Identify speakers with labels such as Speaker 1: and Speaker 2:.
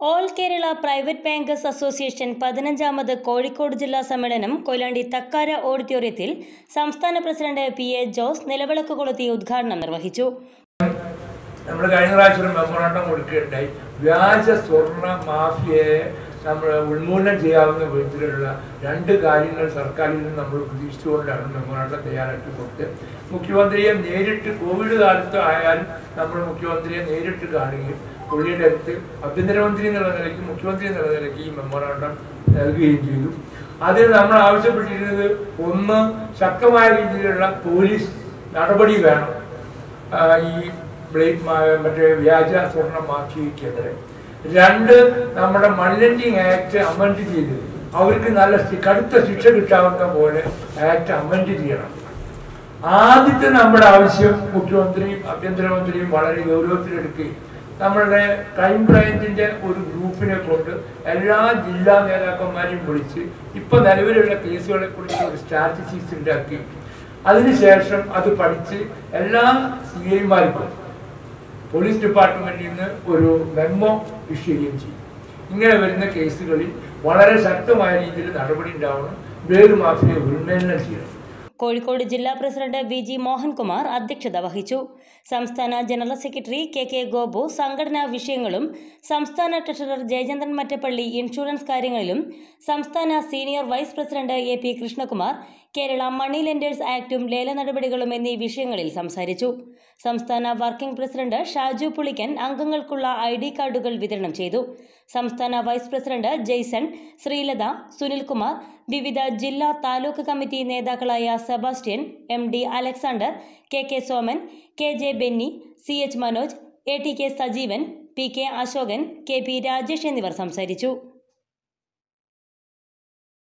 Speaker 1: all Kerala private bankers association പതിനഞ്ചാമത് കോഴിക്കോട് ജില്ലാ സമ്മേളനം കൊയിലാണ്ടി തക്കാര ഓഡിറ്റോറിയത്തിൽ സംസ്ഥാന പ്രസിഡന്റ് പി എ ജോസ് നിലവിളക്ക് കൊളുത്തി ഉദ്ഘാടനം നിർവഹിച്ചു
Speaker 2: നമ്മൾ കഴിഞ്ഞ പ്രാവശ്യം ഒരു മെമ്മോറാണ്ടം കൊടുക്കുകയുണ്ടായി വ്യാജ സ്വർണ്ണ മാഫിയയെ നമ്മൾ ഉന്മൂലനം ചെയ്യാവുന്ന വിധത്തിലുള്ള രണ്ട് കാര്യങ്ങൾ സർക്കാരിൽ നിന്ന് നമ്മൾ പ്രതീക്ഷിച്ചുകൊണ്ടാണ് മെമ്മോറാണ്ടം തയ്യാറാക്കി കൊടുത്തത് മുഖ്യമന്ത്രിയെ നേരിട്ട് കോവിഡ് കാലത്ത് ആയാലും നമ്മൾ മുഖ്യമന്ത്രിയെ നേരിട്ട് കാണുകയും പുള്ളിയുടെ അടുത്ത് ആഭ്യന്തരമന്ത്രി എന്നുള്ള നിലയ്ക്ക് മുഖ്യമന്ത്രി എന്നുള്ള നിലയ്ക്ക് ഈ മെമ്മോറാണ്ടം നൽകുകയും ചെയ്തു അതിൽ നമ്മൾ ആവശ്യപ്പെട്ടിരുന്നത് ഒന്ന് ശക്തമായ രീതിയിലുള്ള പോലീസ് നടപടി വേണം ആ, ഈ ബ്ലേഡ് മാ- മറ്റേ വ്യാജ സ്വർണ്ണ മാഫിയക്കെതിരെ രണ്ട് നമ്മുടെ മണി ലെൻഡിങ് ആക്ട് അമെൻഡ് ചെയ്ത് അവർക്ക് നല്ല ശി- കടുത്ത ശിക്ഷ കിട്ടാവുന്ന പോലെ ആക്ട് അമെൻഡ് ചെയ്യണം ആദ്യത്തെ നമ്മുടെ ആവശ്യം മുഖ്യമന്ത്രിയും ആഭ്യന്തരമന്ത്രിയും വളരെ ഗൗരവത്തിലെടുക്കുകയും നമ്മളുടെ ക്രൈം ബ്രാഞ്ചിന്റെ ഒരു ഗ്രൂപ്പിനെ കൊണ്ട് എല്ലാ ജില്ലാ നേതാക്കന്മാരെയും വിളിച്ച് ഇപ്പൊ നിലവിലുള്ള കേസുകളെ കുറിച്ച് ഒരു സ്ട്രാറ്റജീസ് ഉണ്ടാക്കി അതിനുശേഷം അത് പഠിച്ച് എല്ലാ സി ഐമാർക്കും പോലീസ് ഡിപ്പാർട്ട്മെന്റിൽ നിന്ന് ഒരു മെമ്മോ ഇഷ്യൂ ചെയ്യുകയും ചെയ്യും ഇങ്ങനെ വരുന്ന കേസുകളിൽ വളരെ ശക്തമായ രീതിയിൽ നടപടി ഉണ്ടാവണം വേറു മാഫിയെ ഉന്മൂലനം ചെയ്യണം
Speaker 1: കോഴിക്കോട് ജില്ലാ പ്രസിഡന്റ് വി ജി മോഹൻകുമാർ അധ്യക്ഷത വഹിച്ചു സംസ്ഥാന general secretary K K Gopu സംഘടനാ വിഷയങ്ങളും സംസ്ഥാന ട്രഷറർ ജയചന്ദ്രൻ മറ്റപ്പള്ളി ഇൻഷുറൻസ് കാര്യങ്ങളിലും സംസ്ഥാന senior vice president A P Krishnakumar Kerala money lenders ആക്ടും ലേല നടപടികളും എന്നീ വിഷയങ്ങളിൽ സംസാരിച്ചു സംസ്ഥാന വർക്കിംഗ് പ്രസിഡന്റ് ഷാജു പുളിക്കൻ അംഗങ്ങൾക്കുള്ള ഐ ഡി കാർഡുകൾ വിതരണം ചെയ്തു സംസ്ഥാന വൈസ് പ്രസിഡന്റ് ജെയ്സൺ ശ്രീലത സുനിൽകുമാർ വിവിധ ജില്ലാ താലൂക്ക് കമ്മിറ്റി നേതാക്കളായ Sebastian M D Alexander K K Soman K J Benny C H Manoj A T K Sajeevan P K Ashokan K P Rajesh എന്നിവർ സംസാരിച്ചു